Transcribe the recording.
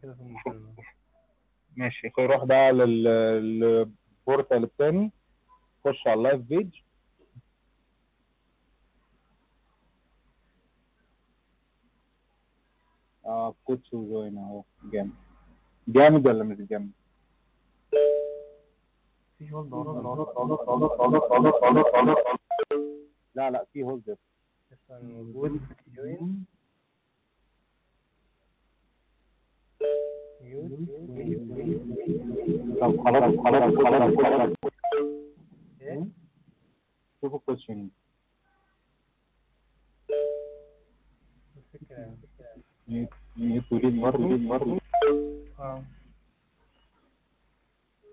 كده في المكالمة ماشي روح بقى لل- للبورتال التاني خش على اللايف بيج اه كوتش وجوين اهو جامد جامد ولا مش جامد؟ في هولد ورا لا لا في هولد لسه موجود جوين ميوت طب خلاص خلاص خلاص خلاص ايه شوفوا الكوتشنج الفكرة ميوت ميوت وليد برضه اه